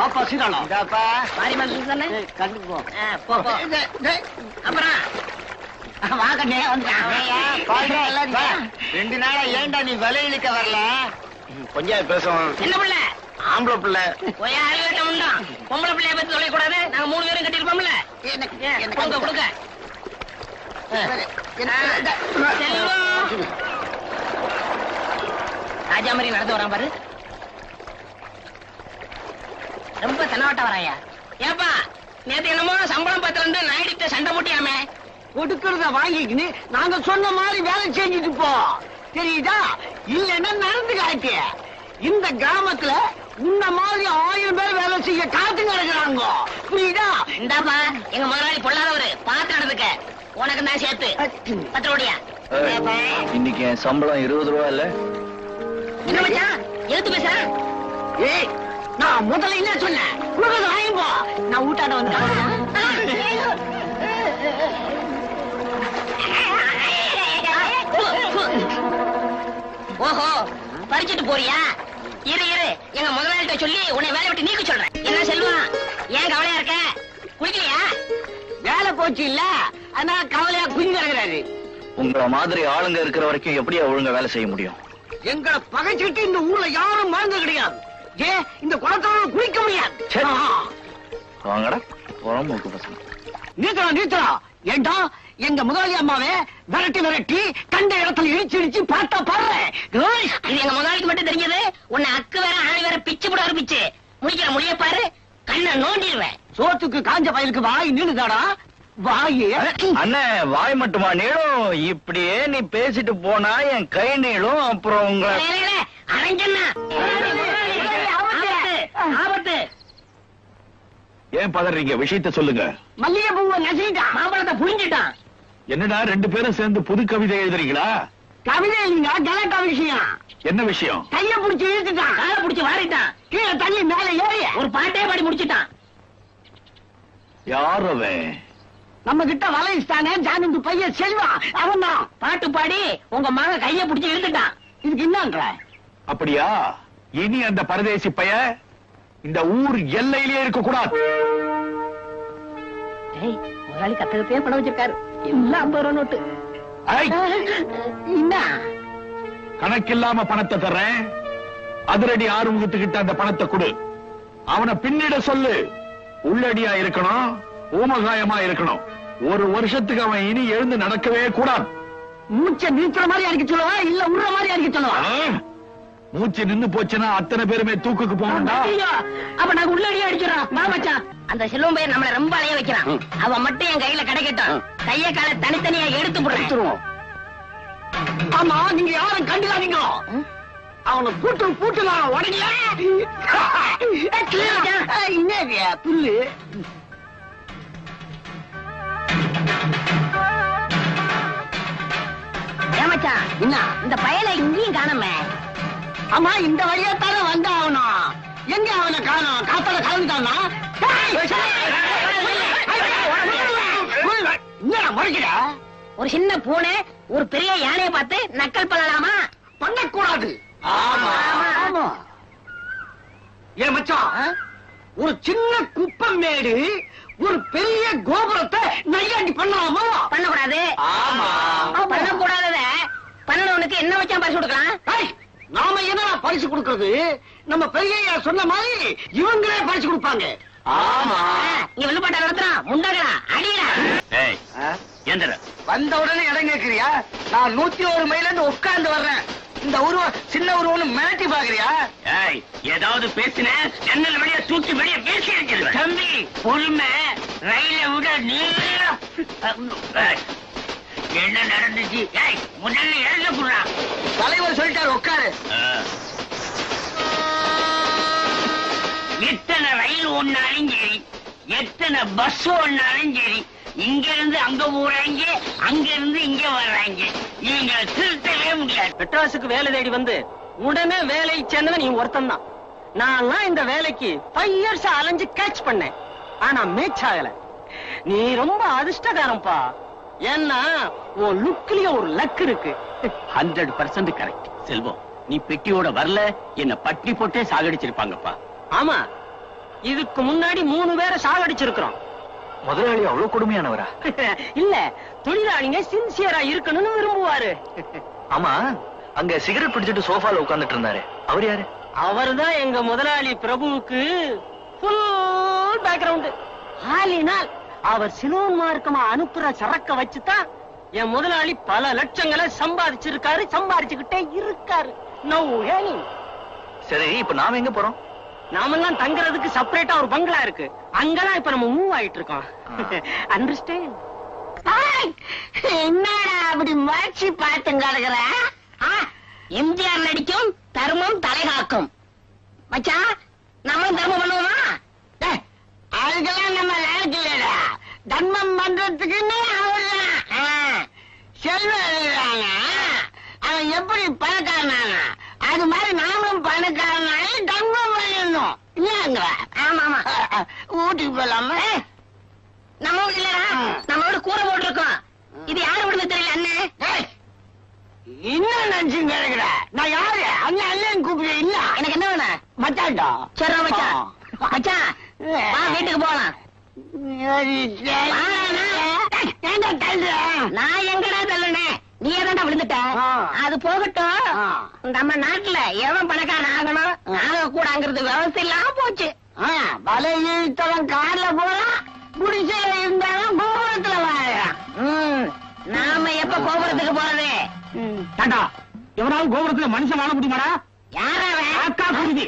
பாப்பா சீராளம் மாரியம்மன் தானே கண்டுக்கு போ ஆ, போ போ அப்புறம் வா கண்ணே வந்துட்டான் ரெண்டு நாளா ஏன்டா நீ விலை இழுக்க வரல கொஞ்சம் பேசுவோம் என்ன பிள்ளை ஆம்பளை பிள்ளை போய் அறிவிட்ட உண்டாம் பொம்பளை பிள்ளைய பத்தி சொல்ல கூடாது நாங்க மூணு பேரும் கட்டிருப்போம்ல எனக்கு கொடுங்க கொடுங்க செல்வம் ராஜா மாதிரி நடந்து வரான் பாரு ரொம்ப தென்னவட்ட வராயா ஏப்பா நேத்து என்னமோ சம்பளம் பத்துல இருந்து நாயுடுத்த சண்டை போட்டியாமே கொடுக்கறத வாங்கிக்கின்னு நாங்க சொன்ன மாதிரி வேலை செஞ்சுட்டு போ தெரியுதா இல்லைன்னா நடந்து காட்டு இந்த கிராமத்துல உன்ன மாதிரி ஆயிரம் பேர் வேலை செய்ய காத்து கிடக்குறாங்க புரியுதா இந்தாப்பா எங்க முதலாளி பொல்லாதவரு பார்த்து நடந்துக்க உனக்கு தான் சேர்த்து பத்து ரூபாயா இன்னைக்கு என் சம்பளம் இருபது ரூபா இல்ல என்ன மச்சான் எழுத்து பேசுற ஏய் நான் முதல்ல என்ன சொன்னேன் கொடுக்கறத வாங்கி போ நான் ஊட்டாட வந்தேன் ஓஹோ பறிச்சுட்டு போறியா இரு இரு எங்க முதலாளிட்ட சொல்லி உன்னை வேலை விட்டு நீக்க சொல்றேன் என்ன செல்வம் ஏன் கவலையா இருக்க குளிக்கலையா வேலை போச்சு இல்ல அதனால கவலையா குஞ்சு கிடக்குறாரு உங்கள மாதிரி ஆளுங்க இருக்கிற வரைக்கும் எப்படியா ஒழுங்கா வேலை செய்ய முடியும் எங்களை பகைச்சிட்டு இந்த ஊர்ல யாரும் மறந்து கிடையாது ஏ இந்த குளத்தோட குளிக்க முடியாது சரி. ஆ. வாங்கடா போறோம் மூக்கு பசங்க நிறுத்தா நிறுத்தா ஏண்டா எங்க முதலாளி அம்மாவே விரட்டி விரட்டி கண்ட இடத்துல இடிச்சு இடிச்சு பார்த்தா பாரு ஏய், இது எங்க முதலாளிக்கு மட்டும் தெரிஞ்சது உன்னை அக்கு வேற ஆணி வேற பிச்சு போட ஆரம்பிச்சு முடிக்கிற முடிய பாரு கண்ணை நோண்டிடுவேன் சோத்துக்கு காஞ்ச பயலுக்கு வாய் நின்னுதாடா வாய் அண்ணே வாய் மட்டுமா நீளும் இப்படியே நீ பேசிட்டு போனா என் கை நீளும் அப்புறம் உங்களை அரஞ்சண்ணா ஆபத்து ஆபத்து ஏன் பதறீங்க விஷயத்த சொல்லுங்க மல்லிகை பூவை நசிட்டான் மாம்பழத்தை புரிஞ்சிட்டான் என்னடா ரெண்டு பேரும் சேர்ந்து புது கவிதை எழுதுறீங்களா கவிதை இல்லைங்க கலாட்டா விஷயம் என்ன விஷயம் கைய புடிச்சு இழுத்துட்டான் காலை புடிச்சு வாரிட்டான் கீழே தள்ளி மேல ஏறி ஒரு பாட்டே பாடி முடிச்சிட்டான் யார் அவன் நம்ம கிட்ட வலைஸ்தானே ஜானந்து பையன் செல்வான் அவன் தான் பாட்டு பாடி உங்க மகன் கைய புடிச்சு இழுத்துட்டான் இதுக்கு என்னன்ற அப்படியா இனி அந்த பரதேசி பைய இந்த ஊர் எல்லையிலேயே இருக்க கூடாது ஏய் முதலாளி கத்தகத்தையே பணம் வச்சிருக்காரு எல்லாம் ஐம்பது ரூபா நோட்டு என்ன கணக்கில்லாம பணத்தை தர்றேன் அதிரடி ஆறுமுகத்துக்கிட்ட அந்த பணத்தை கொடு அவனை பின்னிட சொல்லு உள்ளடியா இருக்கணும் ஊமகாயமா இருக்கணும் ஒரு வருஷத்துக்கு அவன் இனி எழுந்து நடக்கவே கூடாது மூச்சை நிறுத்துற மாதிரி அடிக்க சொல்லவா இல்ல உடுற மாதிரி அடிக்க சொல்லவா ஆ? மூச்சு நின்னு போச்சுன்னா அத்தனை பேருமே தூக்குக்கு போகணும்டா ஐயோ, அப்ப நாங்க உள்ளடியே அடிக்கிறோம் வா மச்சான் அந்த செல்வம் பையன் நம்மள ரொம்ப அலைய வைக்கிறான் அவன் மட்டும் என் கையில கிடைக்கட்டும் கைய கால தனித்தனியா எடுத்து போடுறேன் எடுத்துருவோம் ஆமா நீங்க யாரும் கண்டுக்காதீங்க அவனை பூட்டு பூட்டுலாம் உடனே என்னது புல்லு ஏமாச்சான் என்ன இந்த பயலை இங்கேயும் காணமே ஆமா இந்த வழியா தானே வந்த அவனும் எங்க அவனை காணோம் காத்தால கலந்துட்டானா என்ன முறைக்கிற ஒரு சின்ன பூனை ஒரு பெரிய யானையை பார்த்து நக்கல் பண்ணலாமா பண்ணக்கூடாது ஆமா ஆமா ஏன் மச்சான் ஒரு சின்ன குப்பம் மேடு ஒரு பெரிய கோபுரத்தை நையாண்டி பண்ணலாமா பண்ணக்கூடாது ஆமா. பண்ணக்கூடாதத பண்ணவனுக்கு என்ன வச்சா பரிசு கொடுக்கலாம் ஏய், நாம என்ன பரிசு கொடுக்கறது நம்ம பெரிய சொன்ன மாதிரி இவங்களே பரிசு கொடுப்பாங்க ஆமா ஆ, இங்க வில்லுப்பாட்டா நடத்துறான் முண்டாடா அடிடா ஏய் எந்திர வந்த உடனே இடம் கேக்குறியா நான் நூத்தி ஒரு மைல இருந்து உட்கார்ந்து வர்றேன் இந்த உருவம் சின்ன உருவம்னு மிரட்டி பாக்குறியா ஏய் ஏதாவது பேசின ஜன்னல் வழியா தூக்கி வெளியே பேசி அடிச்சிருவேன் தம்பி பொறுமை ரயில விட நீளம் ஏய், என்ன நடந்துச்சு ஏய் முதல்ல எழுத போடுறா தலைவர் சொல்லிட்டாரு உட்காரு எத்தனை ரயில் ஒன்னாலும் சரி எத்தனை பஸ் ஒன்னாலும் சரி இங்க இருந்து அங்க போறாங்க அங்க இருந்து இங்க வர்றாங்க இவங்க திருத்தவே முடியாது மெட்ராஸுக்கு வேலை தேடி வந்து உடனே வேலை சேர்ந்தவன் நீ ஒருத்தன் தான் நான்லாம் இந்த வேலைக்கு ஃபைவ் இயர்ஸ் அலைஞ்சு கேட்ச் பண்ணேன் ஆனா மேட்ச் ஆகல நீ ரொம்ப அதிர்ஷ்டக்காரன்பா ஏன்னா உன் லுக்லயே ஒரு லக் இருக்கு ஹண்ட்ரட் பர்சன்ட் கரெக்ட் செல்வம் நீ பெட்டியோட வரல என்ன பட்டி போட்டே சாகடிச்சிருப்பாங்கப்பா ஆமா இதுக்கு முன்னாடி மூணு பேரை சாகடிச்சிருக்கிறோம் முதலாளி அவ்வளவு கொடுமையானவரா இல்ல தொழிலாளிங்க சின்சியரா இருக்கணும்னு விரும்புவாரு ஆமா அங்க சிகரெட் பிடிச்சிட்டு சோஃபால உட்கார்ந்துட்டு இருந்தாரு அவர் யாரு அவர்தான் எங்க முதலாளி பிரபுவுக்கு ஃபுல் பேக்ரவுண்ட் ஆலினால் அவர் சிலோன் மார்க்கமா அனுப்புற சரக்க வச்சுதான் என் முதலாளி பல லட்சங்களை சம்பாதிச்சிருக்காரு சம்பாதிச்சுக்கிட்டே இருக்காரு நோ ஏனி சரி இப்ப நாம எங்க போறோம் நாமெல்லாம் தங்குறதுக்கு செப்பரேட்டா ஒரு பங்களா இருக்கு அங்கதான் இப்ப நம்ம மூவ் ஆயிட்டு இருக்கோம் அண்டர்ஸ்டாண்ட் என்னடா அப்படி முயற்சி பார்த்து கிடக்குற எம்ஜிஆர் நடிக்கும் தர்மம் தலைகாக்கும் மச்சான் நம்மளும் தர்மம் பண்ணுவோமா டேய், அதுக்கெல்லாம் நம்ம லாய்க்கு இல்லடா தர்மம் பண்றதுக்குன்னு அவர்தான் ஆ, செல்வம் எழுதுறாங்க அவன் எப்படி பணக்காரனானா அது மாதிரி நாமளும் பணக்காரனாயி தர்மம் பண்ணிடணும் இல்லங்க ஆமா ஆமா ஊட்டிக்கு போலாமா நம்ம வீடு இல்லடா ம். நம்ம வீடு கூரை போட்டிருக்கோம் இது யாரு விடுங்க தெரியல அண்ணன் டேய், என்ன நினைச்சுங்க கிடக்குற நான் யாரு அண்ணன் அண்ணன் கூப்பிடு இல்ல எனக்கு என்ன வேணும் மச்சாண்டா சரி மச்சான் மச்சான் வா வீட்டுக்கு போலாம் ஏண்டா தள்ளுற நான் எங்கடா தள்ளுனேன் நீ ஏதாண்டா விழுந்துட்ட ஆ. அது போகட்டும் ஆ. நம்ம நாட்டுல எவன் பணக்காரன் ஆகணும் ஆக கூடாங்கிறது விவசாயம் இல்லாம போச்சு ஆ, வலை இழுத்தவன் கார்ல போறான் குடிசையில இருந்தாலும் கோபுரத்துல வாழறான் ம், நாம எப்ப கோபுரத்துக்கு போறது டாடா எவனாவது கோபுரத்துல மனுஷன் வாழ முடியுமாடா யாரவன் அக்கா குருதி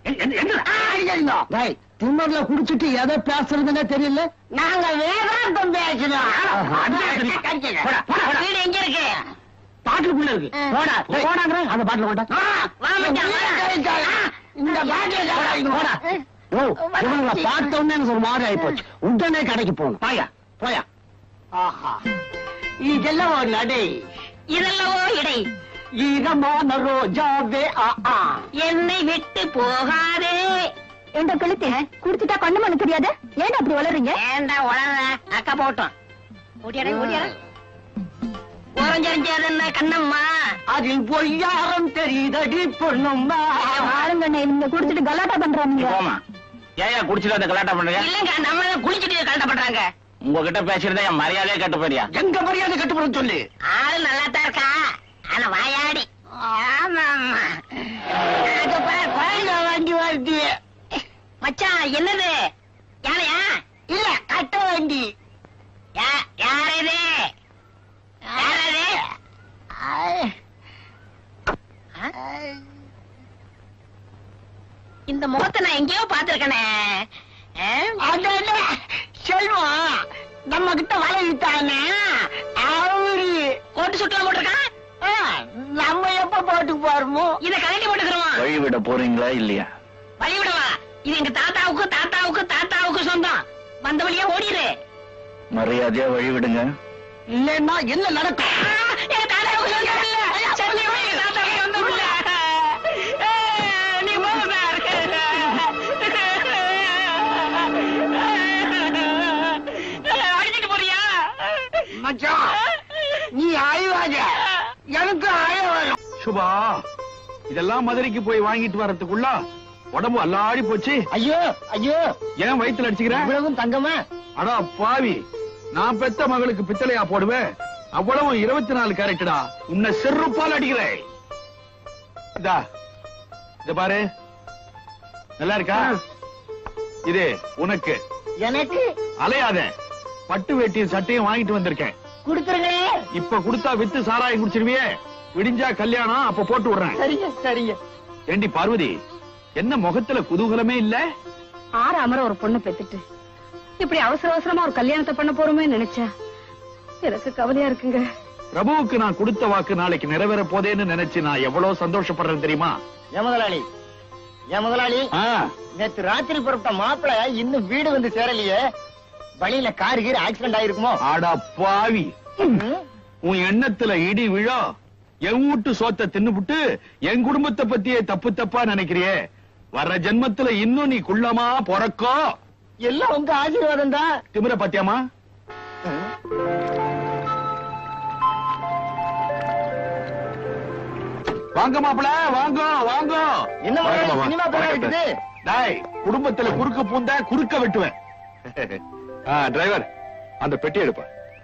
திம்மர்ல குடிச்சிட்டு எதை பேசுறதுன்னு தெரியல நாங்க வேதாந்தம் பேசுறோம் போடா, போடா, போடா. வீடு எங்க இருக்கு பாட்டுக்குள்ள இருக்கு ம். போடா போடாங்கிற அந்த பாட்டுல போட்டா வா மச்சான், வா. இந்த பாட்டில் போடா. ஓ இவங்களை பார்த்த உடனே எனக்கு ஒரு மாதிரி ஆயிப்போச்சு உடனே கடைக்கு போகணும் போயா போயா ஆஹா இதெல்லாம் ஒரு நடை இதெல்லவோ இடை ஈரமான ரோஜாவே ஆ ஆ என்னை விட்டு போகாதே என்ற கழுத்து குடிச்சிட்டா கண்ணு மண்ணு தெரியாது ஏன் அப்படி வளருங்க ஏண்டா உளற அக்கா போட்டோம் ஓடியாடா ஓடியாடா ஓரஞ்சரிஞ்சது கண்ணம்மா அதில் பொய்யாரம் தெரியுதடி பொண்ணும்மா ஆளுங்க இவங்க குடிச்சிட்டு கலாட்டா பண்றாங்க போமா ஏயா குடிச்சிட்டு அந்த கலாட்டா பண்றீங்க இல்லங்க நம்ம தான் குளிச்சுட்டு கலட்ட பண்றாங்க உங்ககிட்ட பேசுறதா என் மரியாதையே கட்டு போறியா எங்க மரியாதை கட்டுப்படும் சொல்லு ஆளு நல்லா தான் இருக்கா ஆனா வாயாடி ஆமா ஆமா அது பாரு, குழந்தை வண்டி வருது மச்சான் என்னது யானையா இல்ல கட்ட வண்டி யா- யார் இது யார் இது ஐ, ஆ? இந்த முகத்தை நான் எங்கேயோ பாத்திருக்கனே அடடே, செல்வம் நம்ம கிட்ட வலை விட்டானே அவரு கோட்டு சுட்டுலாம் போட்டிருக்கான் ஆ, நம்ம எப்ப போட்டு போறோமோ இத கலட்டி போட்டுக்கிறோம் வழி விட போறீங்களா இல்லையா வழி விடுவா இது எங்க தாத்தாவுக்கு தாத்தாவுக்கு தாத்தாவுக்கு சொந்தம் வந்த வழியா ஓடிடு மரியாதையா வழி விடுங்க இல்லைன்னா என்ன நடக்கும் ஆ, எங்க தாத்தாவுக்கு சொந்தம் இல்ல சரி, எங்க தாத்தாவுக்கு சொந்தம் இல்ல ஆ, நீ போக அடிச்சிட்டு போறியா மச்சான் நீ அழிவாத எனக்கு அழ வரும் சுபா இதெல்லாம் மதுரைக்கு போய் வாங்கிட்டு வர்றதுக்குள்ள உடம்பு அல்லாடி போச்சு ஐயோ ஐயோ ஏன் வயித்துல அடிச்சுக்கிற இவ்வளவும் தங்கமா அடா பாவி நான் பெத்த மகளுக்கு பித்தளையா போடுவேன் அவ்வளவு இருபத்தி நாலு கேரக்டடா உன்னை செருப்பால் அடிக்கிறேன் இதா இத பாரு நல்லா இருக்கா இது உனக்கு எனக்கு அலையாத பட்டு வேட்டியும் சட்டையும் வாங்கிட்டு வந்திருக்கேன் கொடுத்துருங்களே இப்ப கொடுத்தா வித்து சாராயம் குடிச்சிருவியே விடிஞ்சா கல்யாணம் அப்ப போட்டு விடுறேன் சரிங்க சரிங்க ஏண்டி பார்வதி என்ன முகத்துல குதூகலமே இல்ல ஆறு அமர ஒரு பொண்ணு பெத்துட்டு இப்படி அவசர அவசரமா ஒரு கல்யாணத்தை பண்ண போறோமே நினைச்சா எனக்கு கவலையா இருக்குங்க பிரபுவுக்கு நான் கொடுத்த வாக்கு நாளைக்கு நிறைவேற போதேன்னு நினைச்சு நான் எவ்வளவு சந்தோஷப்படுறேன் தெரியுமா என் முதலாளி என் முதலாளி ஆ, நேத்து ராத்திரி புறப்பட்ட மாப்பிள இன்னும் வீடு வந்து சேரலையே வழியில கார் கீர் ஆக்சிடென்ட் ஆயிருக்குமோ அடா பாவி உன் எண்ணத்துல இடி விழா என் வீட்டு சோத்த தின்னுபுட்டு என் குடும்பத்தை பத்தியே தப்பு தப்பா நினைக்கிறியே வர்ற ஜென்மத்துல இன்னும் நீ குள்ளமா பொறக்கோ எல்லாம் உங்க ஆசீர்வாதம் தான் திமிர பாத்தியாமா வாங்க மாப்பிள வாங்க வாங்க என்ன வாங்க முதலாளி, மாமா. சினிமா படம் வணக்கத்தை. இருக்குது டேய் குடும்பத்துல குறுக்க பூந்தா குறுக்க வெட்டுவேன் டிரைவர் அந்த பெட்டி எடுப்பா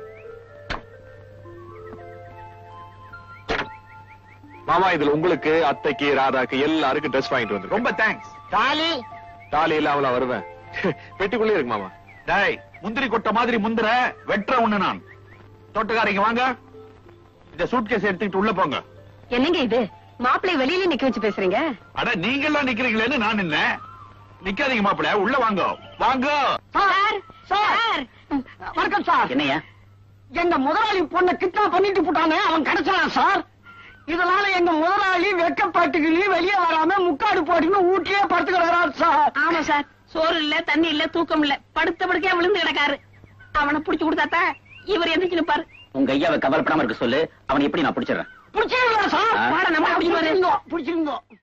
மாமா இதுல உங்களுக்கு அத்தைக்கு ராதாக்கு எல்லாருக்கும் ட்ரெஸ் வாங்கிட்டு வந்து ரொம்ப தேங்க்ஸ் தாலி தாலி இல்லாமல வருவேன் பெட்டிக்குள்ளே இருக்கு மாமா டேய் முந்திரி கொட்டை மாதிரி முந்திர வெட்டுற ஒண்ணு நான் தோட்டக்காரங்க வாங்க இந்த சூட்கேஸ் எடுத்துக்கிட்டு உள்ள போங்க என்னங்க இது மாப்பிள்ளை வெளியில நிக்க வச்சு பேசுறீங்க அட நீங்க எல்லாம் நிக்கிறீங்களேன்னு நான் நின்ன நிக்காதீங்க மாப்பிள உள்ள வாங்க வாங்க சார் சார் வணக்கம் சார் என்னையா எங்க முதலாளி பொண்ணை கிட்னா பண்ணிட்டு போட்டானே அவன் கிடைச்சான் சார் இதனால எங்க முதலாளி வெக்கப்பட்டுக்கிளி வெளியே வராம முக்காடு போட்டுன்னு ஊட்டியே படுத்து கிடக்குறாரு சார் ஆமா சார் சோறு இல்ல தண்ணி இல்ல தூக்கம் இல்ல படுத்த படுக்கையா விழுந்து கிடக்காரு அவனை புடிச்சு கொடுத்தாத்தா இவர் எந்திரிச்சு நிப்பாரு உங்க ஐயாவை கவலைப்படாம இருக்க சொல்லு அவனை எப்படி நான் பிடிச்சிடுறேன் பிடிச்சிருந்தோம் சார் ஆ. வாடா, நம்ம பிடிச்சிருந்தோம் பிடிச்சிருந்தோம்